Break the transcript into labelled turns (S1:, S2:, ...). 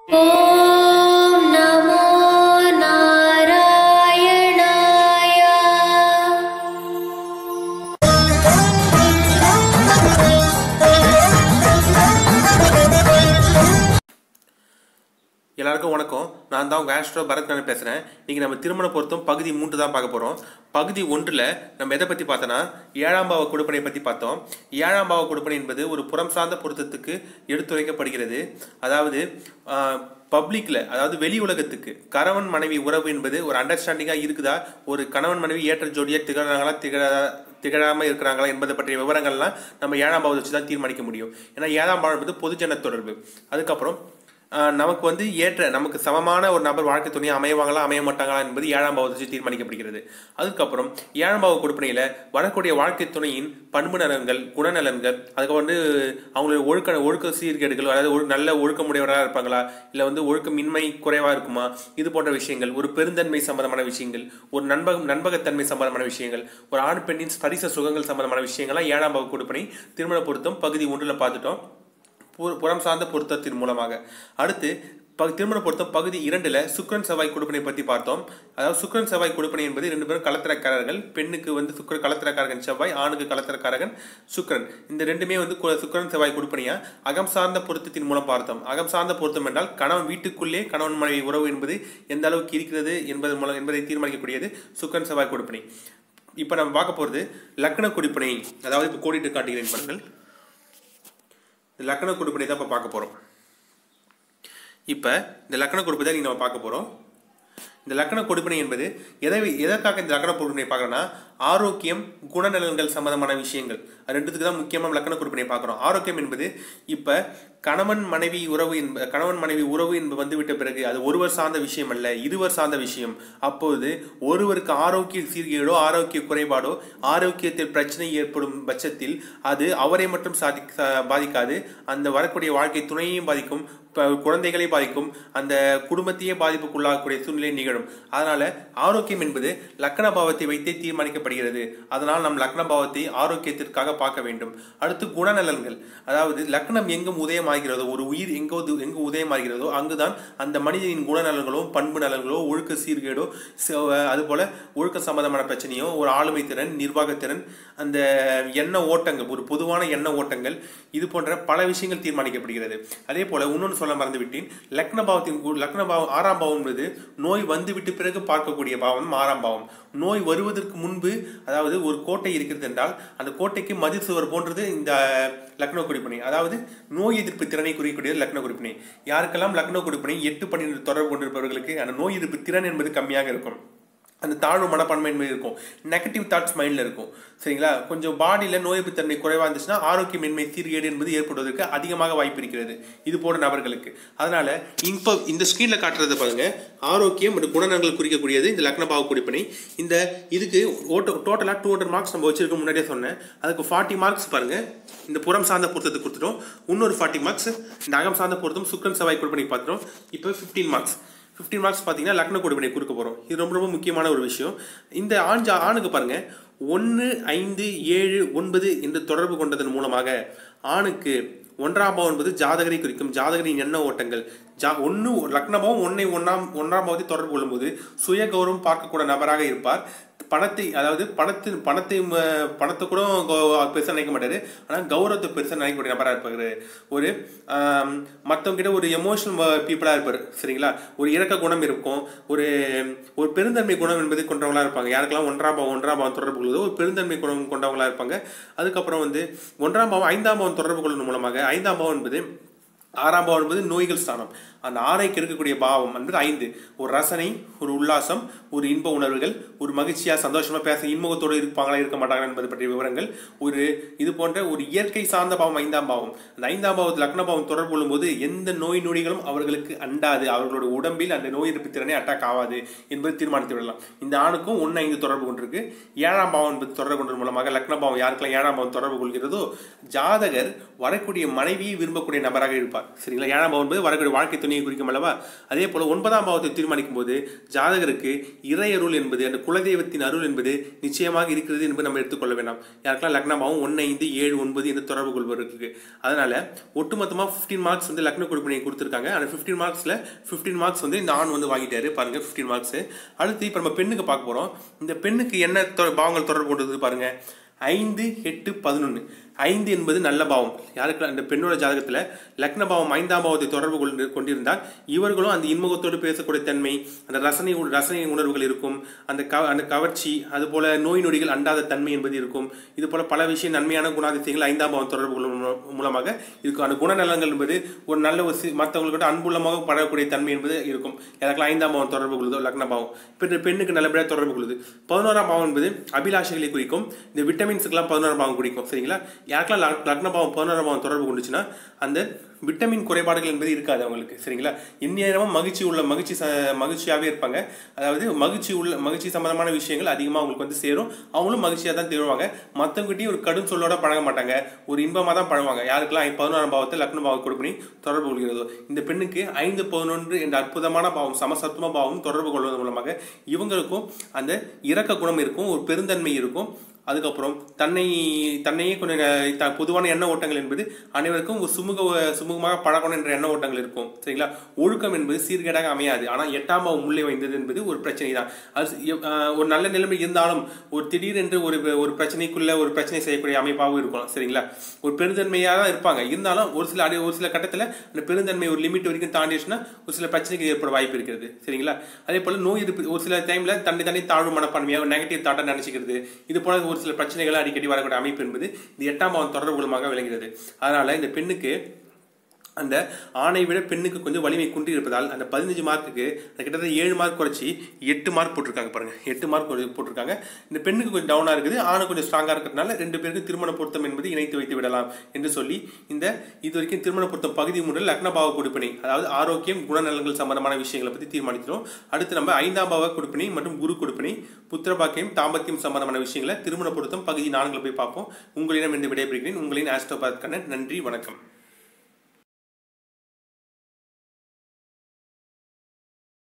S1: ॐ नमो नारायणाय
S2: எல்லாருக்கும் வணக்கம் நான் தான் உங்கள் ஆஸ்ட்ரோ பரத்கரன் பேசுகிறேன் இன்றைக்கி நம்ம திருமண பொருத்தம் பகுதி மூன்று தான் பார்க்க போகிறோம் பகுதி ஒன்றில் நம்ம எதை பற்றி பார்த்தோன்னா ஏழாம் பாவ கொடுப்பனை பற்றி பார்த்தோம் ஏழாம் பாவ கொடுப்பனை என்பது ஒரு புறம் சார்ந்த பொருத்தத்துக்கு எடுத்துரைக்கப்படுகிறது அதாவது பப்ளிக்கில் அதாவது வெளி உலகத்துக்கு கணவன் மனைவி உறவு என்பது ஒரு அண்டர்ஸ்டாண்டிங்காக இருக்குதா ஒரு கணவன் மனைவி ஏற்ற ஜோடியாக திகழறாங்களா திகழ திகழாமல் இருக்கிறாங்களா என்பதை பற்றிய விவரங்கள்லாம் நம்ம ஏழாம் பாவத்தை வச்சு தான் தீர்மானிக்க முடியும் ஏன்னா ஏழாம் பாவம் என்பது பொதுஜன தொடர்பு அதுக்கப்புறம் ஆஹ் நமக்கு வந்து ஏற்ற நமக்கு சமமான ஒரு நபர் வாழ்க்கை துணை அமைவாங்களா அமைய மாட்டாங்களா என்பது ஏழாம் பாவத்தை வச்சு தீர்மானிக்கப்படுகிறது அதுக்கப்புறம் ஏழாம் பாவ கொடுப்பனையில் வரக்கூடிய வாழ்க்கை துணையின் பண்பு நலன்கள் குணநலன்கள் அதுக்கு வந்து அவங்களுடைய ஒழுக்க ஒழுக்க சீர்கேடுகள் அதாவது ஒரு நல்ல ஒழுக்கமுடையவராக இருப்பாங்களா இல்லை வந்து ஒழுக்கமின்மை குறைவாக இருக்குமா இது போன்ற விஷயங்கள் ஒரு பெருந்தன்மை சம்பந்தமான விஷயங்கள் ஒரு நண்பகம் நண்பகத்தன்மை சம்பந்தமான விஷயங்கள் ஒரு ஆண் பெண்ணின் ஸ்பரிச சுகங்கள் சம்பந்தமான விஷயங்கள்லாம் ஏழாம் பாவ கொடுப்பனை திருமண பொருத்தம் பகுதி ஒன்றில் பார்த்துட்டோம் பு- புறம் சார்ந்த பொருத்தத்தின் மூலமாக அடுத்து ப திருமண பொருத்தம் பகுதி இரண்டுல சுக்கிரன் செவ்வாய் கொடுப்பனை பற்றி பார்த்தோம் அதாவது சுக்கிரன் செவ்வாய் கொடுப்பனை என்பது ரெண்டு பேரும் கலத்திரக்காரர்கள் பெண்ணுக்கு வந்து சுக்கிர கலத்திரக்காரகன் செவ்வாய் ஆணுக்கு கலத்திரக்காரகன் சுக்கிரன் இந்த ரெண்டுமே வந்து கு- சுக்கிரன் செவ்வாய் கொடுப்பனையா அகம் சார்ந்த பொருத்தத்தின் மூலம் பார்த்தோம் அகம் சார்ந்த பொருத்தம் என்றால் கணவன் வீட்டுக்குள்ளே கணவன் மனைவி உறவு என்பது எந்த அளவுக்கு இருக்கிறது என்பது மூலம் என்பதை தீர்மானிக்கக்கூடியது சுக்கிரன் செவ்வாய் கொடுப்பனை இப்போ நம்ம பார்க்க போகிறது லக்ன கொடுப்பனை அதாவது இப்போ கோடிட்டு காட்டுகிறேன் பாருங்கள் இந்த லக்கண குறிப்பை தான் இப்போ பார்க்க போகிறோம் இப்போ இந்த லக்கண குறிப்பை தான் நம்ம பார்க்க போகிறோம் இந்த லக்கண கொடுப்பினை என்பது எதை எதற்காக இந்த லக்கண கொடுப்பினை பார்க்குறோன்னா ஆரோக்கியம் குணநலன்கள் சம்பந்தமான விஷயங்கள் அது ரெண்டுத்துக்கு தான் முக்கியமாக லக்கண கொடுப்பினை பார்க்குறோம் ஆரோக்கியம் என்பது இப்போ கணவன் மனைவி உறவு என்ப கணவன் மனைவி உறவு என்பது வந்துவிட்ட பிறகு அது ஒருவர் சார்ந்த விஷயம் அல்ல இருவர் சார்ந்த விஷயம் அப்போது ஒருவருக்கு ஆரோக்கிய சீர்கேடோ ஆரோக்கிய குறைபாடோ ஆரோக்கியத்தில் பிரச்சனை ஏற்படும் பட்சத்தில் அது அவரை மட்டும் சாதி சா- பாதிக்காது அந்த வரக்கூடிய வாழ்க்கை துணையையும் பாதிக்கும் ப- குழந்தைகளை பாதிக்கும் அந்த குடும்பத்தையே பாதிப்புக்குள்ளாகக்கூடிய சூழ்நிலை நிகழும் அதனால ஆரோக்கியம் என்பது லக்ன பாவத்தை வைத்தே தீர்மானிக்கப்படுகிறது அதனால் நம் லக்ன பாவத்தை ஆரோக்கியத்திற்காக பார்க்க வேண்டும் அடுத்து குணநலன்கள் அதாவது லக்னம் எங்கும் உதயமாகிறதோ ஒரு உயிர் எங்கோ எங்கு உதயமாகிறதோ அங்குதான் அந்த மனிதனின் குணநலன்களோ பண்பு நலன்களோ ஒழுக்க சீர்கேடோ ச- அதுபோல ஒழுக்க சம்பந்தமான பிரச்சனையோ ஒரு ஆளுமை திறன் நிர்வாகத்திறன் அந்த எண்ண ஓட்டங்கள் ஒரு பொதுவான எண்ண ஓட்டங்கள் இது போன்ற பல விஷயங்கள் தீர்மானிக்கப்படுகிறது அதே போல இன்னொன்று சொல்ல மறந்துவிட்டேன் லக்ன பாவத்தின் கு- லக்ன பாவம் ஆறாம் பாவம் என்பது நோய் வந்துவிட்டு பிறகு பார்க்கக்கூடிய பாவம் ஆறாம் பாவம் நோய் வருவதற்கு முன்பு அதாவது ஒரு கோட்டை இருக்கிறது என்றால் அந்த கோட்டைக்கு மதில் சுவர் போன்றது இந்த லக்னோ குறிப்பினை அதாவது நோய் எதிர்ப்பு திறனை குறிக்கக்கூடியது லக்னோ குறிப்பினை யாருக்கெல்லாம் லக்னோ குறிப்பினை எட்டு பன்னிரண்டு தொடர்பு கொண்டிருப்பவர்களுக்கு அந்த நோய் எதிர்ப்பு திறன் என்பது கம்மியாக இருக்கும் அந்த தாழ்வு மனப்பான்மை என்பது இருக்கும் நெகட்டிவ் தாட்ஸ் மைண்டில் இருக்கும் சரிங்களா கொஞ்சம் பாடியில் நோய் எதிர்ப்பு தன்மை குறைவாக இருந்துச்சுன்னா ஆரோக்கியமின்மை சீர்கேடு என்பது ஏற்படுவதற்கு அதிகமாக வாய்ப்பு இருக்கிறது இது போன்ற நபர்களுக்கு அதனால இப்போ இந்த ஸ்க்ரீனில் காட்டுறது பாருங்க ஆரோக்கியம் மற்றும் குணநலங்கள் குறிக்கக்கூடியது இந்த லக்னபாவ குறிப்பினை இந்த இதுக்கு ஓட்ட டோட்டலாக டூ ஹண்ட்ரட் மார்க்ஸ் நம்ம வச்சிருக்க முன்னாடியே சொன்னேன் அதுக்கு ஃபார்ட்டி மார்க்ஸ் பாருங்க இந்த புறம் சார்ந்த பொருத்தத்தை கொடுத்துட்டோம் இன்னொரு ஃபார்ட்டி மார்க்ஸ் இந்த அகம் சார்ந்த பொருத்தம் சுக்கரன் செவ்வாய் குறிப்பினை பார்த்துட்டோம் இப்போ ஃபிஃப்டீன் மார்க்ஸ் 15 மார்க்ஸ் பார்த்தீங்கன்னா லக்ன கொடுப்பினை கொடுக்க போகிறோம் இது ரொம்ப ரொம்ப முக்கியமான ஒரு விஷயம் இந்த ஆண் ஜா- ஆணுக்கு பாருங்க ஒன்று ஐந்து ஏழு ஒன்பது என்று தொடர்பு கொண்டதன் மூலமாக ஆணுக்கு ஒன்றாம் பாவம் என்பது ஜாதகரை குறிக்கும் ஜாதகரின் எண்ண ஓட்டங்கள் ஜா ஒன்று லக்னபாவம் ஒன்னை ஒன்றாம் ஒன்றாம் பாவத்தை தொடர்பு கொள்ளும்போது சுய கௌரவம் பார்க்கக்கூடிய நபராக இருப்பார் பணத்தை அதாவது பணத்தின் பணத்தை ம, பணத்தை கூட கௌ- பெருசா நினைக்க மாட்டாரு ஆனால் கௌரவத்தை பெருசா நினைக்கக்கூடிய நபராக இருப்பாரு ஒரு மற்றவங்க கிட்ட ஒரு எமோஷனல் பீப்புளாக இருப்பார் சரிங்களா ஒரு இறக்க குணம் இருக்கும் ஒரு ஒரு பெருந்தன்மை குணம் என்பது கொண்டவங்களா இருப்பாங்க யாருக்கெல்லாம் ஒன்றாம் பாவம் ஒன்றாம் பாவம் தொடர்பு கொள்வதோ ஒரு பெருந்தன்மை குணம் கொண்டவங்களா இருப்பாங்க அதுக்கப்புறம் வந்து ஒன்றாம் பாவம் ஐந்தாம் பாவம் தொடர்பு கொள்வதன் மூலமாக ஐந்தாம் பாவம் என்பது ஆறாம் பாவம் என்பது நோய்கள் ஸ்தானம் அந்த ஆறை கெடுக்கக்கூடிய பாவம் என்பது ஐந்து ஒரு ரசனை ஒரு உல்லாசம் ஒரு இன்ப உணர்வுகள் ஒரு மகிழ்ச்சியா சந்தோஷமா பேச இன்முகத்தோடு இருப்பாங்களா இருக்க மாட்டாங்களா என்பது பற்றிய விவரங்கள் ஒரு இது போன்ற ஒரு இயற்கை சார்ந்த பாவம் ஐந்தாம் பாவம் அந்த ஐந்தாம் பாவத்தில் லக்ன பாவம் தொடர்பு கொள்ளும்போது எந்த நோய் நொடிகளும் அவர்களுக்கு அண்டாது அவர்களுடைய உடம்பில் அந்த நோய் எதிர்ப்பு திறனை அட்டாக் ஆகாது என்பது தீர்மானித்து விடலாம் இந்த ஆணுக்கும் ஒன்று ஐந்து தொடர்பு கொண்டிருக்கு ஏழாம் பாவம் என்பது தொடர்பு கொண்டது மூலமாக லக்ன பாவம் யாருக்கெல்லாம் ஏழாம் பாவம் தொடர்பு கொள்கிறதோ ஜாதகர் வரக்கூடிய மனைவியை விரும்பக்கூடிய நபராக இருப்பார் குறிக்கலாம் சரிங்களா ஏழாம் பாவம் என்பது வரக்கூடிய வாழ்க்கை துணையை குறிக்கும் அல்லவா அதே போல ஒன்பதாம் பாவத்தை தீர்மானிக்கும் போது ஜாதகருக்கு இறையருள் என்பது அந்த குலதெய்வத்தின் அருள் என்பது நிச்சயமாக இருக்கிறது என்பது நம்ம எடுத்துக்கொள்ள வேண்டாம் யாருக்கெல்லாம் லக்ன பாவம் ஒன்று ஐந்து ஏழு ஒன்பது என்று தொடர்பு கொள்வதற்கு அதனால ஒட்டுமொத்தமாக ஃபிஃப்டீன் மார்க்ஸ் வந்து லக்ன கொடுப்பினை கொடுத்துருக்காங்க அந்த ஃபிஃப்டீன் மார்க்ஸில் ஃபிஃப்டீன் மார்க்ஸ் வந்து இந்த ஆண் வந்து வாங்கிட்டாரு பாருங்க ஃபிஃப்டீன் மார்க்ஸ் அடுத்து இப்போ நம்ம பெண்ணுக்கு பார்க்க போகிறோம் இந்த பெண்ணுக்கு என்ன தொ- பாவங்கள் தொடர்பு கொண்டது பாருங்க ஐந்து எட்டு பதினொன்று ஐந்து என்பது நல்ல பாவம் யாருக்கு அந்த பெண்ணோட ஜாதகத்தில் லக்ன பாவம் ஐந்தாம் பாவத்தை தொடர்பு கொண்டு கொண்டிருந்தால் இவர்களும் அந்த இன்முகத்தோடு பேசக்கூடிய தன்மை அந்த ரசனை உ- ரசனை உணர்வுகள் இருக்கும் அந்த க அந்த கவர்ச்சி அது போல நோய் நொடிகள் அண்டாத தன்மை என்பது இருக்கும் இது போல பல விஷயம் நன்மையான குணாதிசயங்கள் ஐந்தாம் பாவம் தொடர்பு கொள்ளும் மூல- மூலமாக இருக்கும் அந்த குணநலங்கள் என்பது ஒரு நல்ல ஒரு சி- மற்றவங்கள்கிட்ட அன்புள்ளமாக பழகக்கூடிய தன்மை என்பது இருக்கும் யாருக்கெல்லாம் ஐந்தாம் பாவம் தொடர்பு கொள்ளுதோ லக்ன பாவம் பெண் பெண்ணுக்கு நல்லபடியாக தொடர்பு கொள்ளுது பதினோராம் பாவம் என்பது அபிலாஷைகளை குறிக்கும் இந்த விட்டமின்ஸுக்கெல்லாம் பதினோராம் பாவம் குறிக்கும் சரிங்களா யாருக்கெல்லாம் லக்- லக்ன பாவம் பதினோராம் பாவம் தொடர்பு கொண்டுச்சுன்னா அந்த விட்டமின் குறைபாடுகள் என்பது இருக்காது அவங்களுக்கு சரிங்களா இந்நேரமும் மகிழ்ச்சி உள்ள மகிழ்ச்சி ச- மகிழ்ச்சியாகவே இருப்பாங்க அதாவது மகிழ்ச்சி உள்ள மகிழ்ச்சி சம்பந்தமான விஷயங்கள் அதிகமாக அவங்களுக்கு வந்து சேரும் அவங்களும் மகிழ்ச்சியாக தான் தேடுவாங்க மற்றவங்ககிட்டயும் ஒரு கடும் சொல்லோட பழக மாட்டாங்க ஒரு இன்பமாக தான் பழகுவாங்க யாருக்கெல்லாம் ஐ- பதினோராம் பாவத்தில் லக்ன பாவம் கொடுப்பனி தொடர்பு கொள்கிறதோ இந்த பெண்ணுக்கு ஐந்து பதினொன்று என்ற அற்புதமான பாவம் சமசத்துவ பாவம் தொடர்பு கொள்வதன் மூலமாக இவங்களுக்கும் அந்த இரக்க குணம் இருக்கும் ஒரு பெருந்தன்மை இருக்கும் அதுக்கப்புறம் தன்னை தன்னையே கொஞ்சம் அஹ், த- பொதுவான எண்ண ஓட்டங்கள் என்பது அனைவருக்கும் ஒரு சுமூக சுமூகமாக பழகணும் என்ற எண்ண ஓட்டங்கள் இருக்கும் சரிங்களா ஒழுக்கம் என்பது சீர்கேடாக அமையாது ஆனால் எட்டாம் பாவம் உள்ளே வைந்தது என்பது ஒரு பிரச்சனை தான் அது சி- அஹ், ஒரு நல்ல நிலைமை இருந்தாலும் ஒரு திடீரென்று ஒரு ஒரு பிரச்சனைக்குள்ள ஒரு பிரச்சனை செய்யக்கூடிய அமைப்பாகவும் இருக்கும் சரிங்களா ஒரு பெருந்தன்மையாக தான் இருப்பாங்க இருந்தாலும் ஒரு சில அடி ஒரு சில கட்டத்தில் அந்த பெருந்தன்மை ஒரு லிமிட் வரைக்கும் தாண்டிடுச்சுன்னா ஒரு சில பிரச்சனைகள் ஏற்பட வாய்ப்பு இருக்கிறது சரிங்களா அதே போல நோய் எதிர்ப்பு ஒரு சில டைம்ல தன்னை தன்னை தாழ்வு மனப்பான்மையாக நெகட்டிவ் தாட்டை நினைச்சுக்கிறது இது போல ஒரு சில பிரச்சனைகள் அடிக்கடி வரக்கூடிய அமைப்பு என்பது இது எட்டாம் பாவம் தொடர்பு மூலமாக விளங்குகிறது அதனால இந்த பெண்ணுக்கு அந்த ஆணை விட பெண்ணுக்கு கொஞ்சம் வலிமை குன்றி இருப்பதால் அந்த பதினஞ்சு மார்க்குக்கு கிட்டத்தட்ட ஏழு மார்க் குறைச்சி எட்டு மார்க் போட்டிருக்காங்க பாருங்க எட்டு மார்க் போட்டிருக்காங்க இந்த பெண்ணுக்கு கொஞ்சம் டவுனாக இருக்குது ஆணு கொஞ்சம் ஸ்ட்ராங்காக இருக்கிறதுனால ரெண்டு பேருக்கு திருமண பொருத்தம் என்பது இணைத்து வைத்து விடலாம் என்று சொல்லி இந்த இது வரைக்கும் திருமண பொருத்தம் பகுதி மூன்றில் லக்னபாவ கொடுப்பினை அதாவது ஆரோக்கியம் குணநலன்கள் சம்பந்தமான விஷயங்களை பற்றி தீர்மானிக்கிறோம் அடுத்து நம்ம ஐந்தாம் பாவ கொடுப்பினை மற்றும் குரு கொடுப்பினை புத்திரபாக்கியம் தாம்பத்தியம் சம்பந்தமான விஷயங்களை திருமண பொருத்தம் பகுதி நான்கில் போய் பார்ப்போம் உங்களிடம் இருந்து விடைபெறுகிறேன் உங்களின் ஆஸ்ட்ரோபாத் கண்ணன் நன்றி வணக்கம்